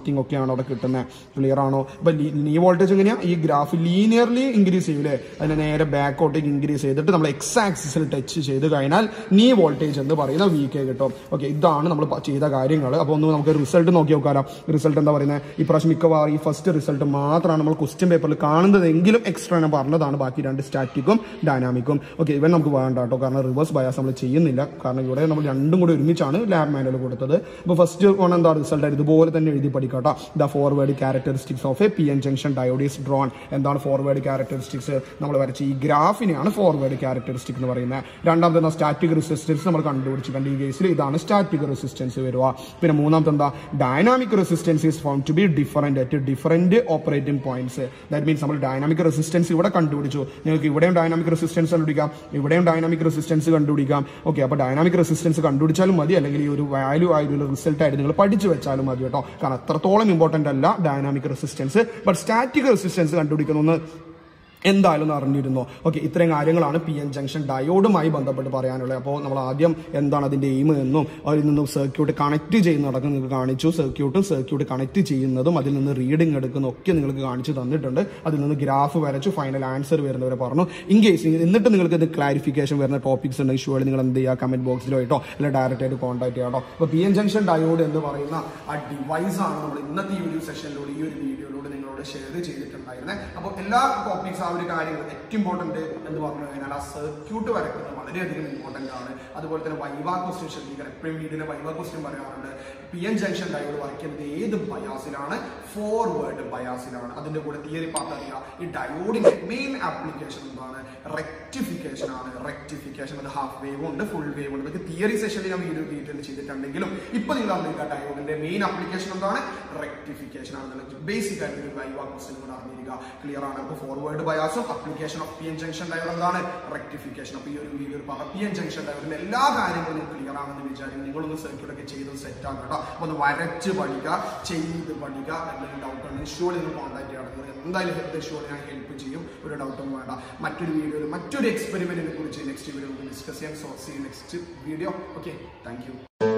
S1: something ഒക്കെയാണ് അവിടെ കിട്ടുന്നത് ക്ലിയർ ആണോ ഇപ്പൊ നീ വോൾട്ടേജ് എങ്ങനെയാ ഈ ഗ്രാഫ് ലീനിയർലി ഇൻക്രീസ് ചെയ്യൂലേ അതിനെ നേരെ ബാക്കോട്ടേക്ക് ഇൻക്രീസ് ചെയ്തിട്ട് നമ്മൾ എക്സ് ആക്സിസിൽ ടച്ച് ചെയ്ത് കഴിഞ്ഞാൽ നീ വോൾട്ടേജ് എന്ന് പറയുന്ന വി കെ കിട്ടും ഓക്കെ ഇതാണ് നമ്മൾ പ- ചെയ്ത കാര്യങ്ങൾ അപ്പോൾ ഒന്ന് നമുക്ക് റിസൾട്ട് നോക്കി നോക്കാലോ റിസൾട്ട് എന്താ പറയുന്നത് ഇപ്രാവശ്യം മിക്കവാറും ഈ ഫസ്റ്റ് റിസൾട്ട് മാത്രമാണ് നമ്മൾ ക്വസ്റ്റ്യൻ പേപ്പറിൽ കാണുന്നതെങ്കിലും എക്സ്ട്രാ ഞാൻ പറഞ്ഞതാണ് ബാക്കി രണ്ട് സ്റ്റാറ്റിക്കും ഡൈനാമിക്കും ഓക്കെ ഇവൻ നമുക്ക് വേണ്ട കേട്ടോ കാരണം റിവേഴ്സ് ബയാസ് നമ്മൾ ചെയ്യുന്നില്ല കാരണം ഇവിടെ നമ്മൾ രണ്ടും കൂടി ഒരുമിച്ചാണ് ലാബ് മാനുവൽ കൊടുത്തത് അപ്പോൾ ഫസ്റ്റ് വൺ എന്താ റിസൾട്ട് ഇതുപോലെ തന്നെ എഴുതി പഠിക്കാട്ടോ the forward characteristics of a P N junction diode is drawn എന്താണ് ഫോർവേഡ് ക്യാരക്ടറിസ്റ്റിക്സ് നമ്മൾ വരച്ച ഈ ഗ്രാഫിനെയാണ് ഫോർവേഡ് ക്യാരക്ടറിസ്റ്റിക് എന്ന് പറയുന്നത് രണ്ടാമത്തെ സ്റ്റാറ്റിക് റെസിസ്റ്റൻസ് നമ്മൾ കണ്ടുപിടിച്ചു കണ്ട് ഈ കേസിൽ ഇതാണ് സ്റ്റാറ്റിക് റെസിസ്റ്റൻസ് വരിക പിന്നെ മൂന്നാമത്തെ എന്താ dynamic resistance is found to be different at different operating points that means നമ്മൾ ഡൈനാമിക് റെസിസ്റ്റൻസ് ഇവിടെ കണ്ടുപിടിച്ചു നിങ്ങൾക്ക് ഇവിടെയും ഡൈനാമിക് റെസിസ്റ്റൻസ് കണ്ടുപിടിക്കാം ഇവിടെയും ഡൈനാമിക് റെസിസ്റ്റൻസ് കണ്ടുപിടിക്കാം ഓക്കെ അപ്പോൾ ഡൈനാമിക് റെസിസ്റ്റൻസ് കണ്ടുപിടിച്ചാലും മതി അല്ലെങ്കിൽ ഈ ഒരു വാല്യൂ ആയിട്ടുള്ള റിസൾട്ട് ആയിട്ട് നിങ്ങൾ പഠിച്ചു വെച്ചാലും മതി കേട്ടോ കാരണം അത്രത്തോളം ഇമ്പോർട്ടൻ്റ് അല്ല dynamic resistance but static resistance കണ്ടുപിടിക്കുന്ന എന്തായാലും ഒന്ന് അറിഞ്ഞിരുന്നോ ഓക്കെ ഇത്രയും കാര്യങ്ങളാണ് പി എൻ ജംഗ്ഷൻ ഡയോഡുമായി ബന്ധപ്പെട്ട് പറയാനുള്ളത് അപ്പോൾ നമ്മൾ ആദ്യം എന്താണ് അതിന്റെ എയിം എന്നും അതിൽ നിന്നും സർക്യൂട്ട് കണക്ട് ചെയ്യുന്നതടക്കം നിങ്ങൾക്ക് കാണിച്ചു സർക്യൂട്ടും സർക്യൂട്ട് കണക്ട് ചെയ്യുന്നതും അതിൽ നിന്ന് റീഡിംഗ് എടുക്കുന്നതും ഒക്കെ നിങ്ങൾക്ക് കാണിച്ചു തന്നിട്ടുണ്ട് അതിൽ നിന്ന് ഗ്രാഫ് വരച്ചു ഫൈനൽ ആൻസർ വരുന്നവരെ പറഞ്ഞു ഇൻ കേസ് എന്നിട്ട് നിങ്ങൾക്ക് ഇത് ക്ലാരിഫിക്കേഷൻ വരുന്ന ടോപ്പിക്സ് ഉണ്ടെങ്കിൽ ഷുവർ നിങ്ങൾ എന്ത് ചെയ്യുക കമന്റ് ബോക്സിലോ ആയിട്ടോ അല്ലെങ്കിൽ ഡയറക്റ്റ് ആയിട്ട് കോൺടാക്ട് ചെയ്യാം കേട്ടോ അപ്പോൾ പി എൻ ജംഗ്ഷൻ ഡയോഡ് എന്ന് പറയുന്ന ആ ഡിവൈസ് ആണ് നമ്മൾ ഇന്നത്തെ ഈ ഒരു സെഷനിലൂടെ ഈ ഒരു വീഡിയോയിലൂടെ നിങ്ങളോട് ഷെയർ ചെയ്തിട്ടുണ്ടായിരുന്നത് അപ്പോൾ എല്ലാ ടോപ്പിക്സ് ആ ഒരു കാര്യങ്ങൾ ഏറ്റവും ഇമ്പോർട്ടന്റ് എന്ന് പറഞ്ഞു കഴിഞ്ഞാൽ ആ സർക്യൂട്ട് വരക്കുന്നത് വളരെയധികം ഇമ്പോർട്ടന്റ് ആണ് അതുപോലെ തന്നെ വൈവ ക്വസ്റ്റ്യൻ ശ്രദ്ധിക്കണം എപ്പോഴും വീഡിയോയിൽ വൈവ ക്വസ്റ്റ്യൻ പറയാറുണ്ട് P N junction diode work ചെയ്യുന്നത് ഏത് ബയാസിലാണ് ഫോർവേഡ് ബയാസിലാണ് അതിന്റെ കൂടെ തിയറി പാർട്ട് അറിയാം ഈ ഡയോഡിന്റെ മെയിൻ ആപ്ലിക്കേഷൻ എന്താണ് റെക്ടിഫിക്കേഷൻ ആണ് റെക്ടിഫിക്കേഷൻ അത് ഹാഫ് വേവ് ഉണ്ട് ഫുൾ വേവ് ഉണ്ട് ഇതൊക്കെ തിയറി സെഷനിൽ ഞാൻ വീഡിയോ ഡീറ്റെയിൽ ചെയ്തിട്ടുണ്ടെങ്കിലും ഇപ്പൊ നിങ്ങൾ അറിഞ്ഞിരിക്കുക ഡയോഡിന്റെ മെയിൻ ആപ്ലിക്കേഷൻ എന്താണ് റെക്ടിഫിക്കേഷൻ ആണ് ബേസിക് ആയിട്ട് ഒരു വൈവ ക്വസ്റ്റ്യൻ കൂടെ അറിഞ്ഞിരിക്കുക ക്ലിയർ ആണ് അപ്പോൾ ഫോർവേഡ് ബയാസും application of P N junction diode എന്താണ് റെക്ടിഫിക്കേഷൻ അപ്പോൾ ഈ ഒരു വീഡിയോ പറഞ്ഞ പി എൻ ജംഗ്ഷൻ ഡയോഡിന്റെ എല്ലാ കാര്യങ്ങളും ക്ലിയർ ആണെന്ന് വിചാരിക്കും നിങ്ങളൊന്ന് സർക്യൂട്ട് ഒക്കെ ചെയ്ത് സെറ്റ് ആക്കുക കേട്ടോ അപ്പോൾ ഒന്ന് വരച്ച് പഠിക്കുക ചെയ്ത് പഠിക്കുക എന്തെങ്കിലും ഡൗട്ട് ഉണ്ടെങ്കിൽ ഷുവർ നിങ്ങൾ കോൺടാക്ട് ചെയ്യണം നിങ്ങൾ എന്തായാലും ഹെൽത്ത് ഷുവർ ഞാൻ ഹെൽപ്പ് ചെയ്യും ഒരു ഡൗട്ടും വേണ്ട മറ്റൊരു വീഡിയോയിൽ മറ്റൊരു എക്സ്പെരിമെന്റിനെ കുറിച്ച് നെക്സ്റ്റ് വീഡിയോ ഡിസ്കസ് ചെയ്യാം so see next video okay thank U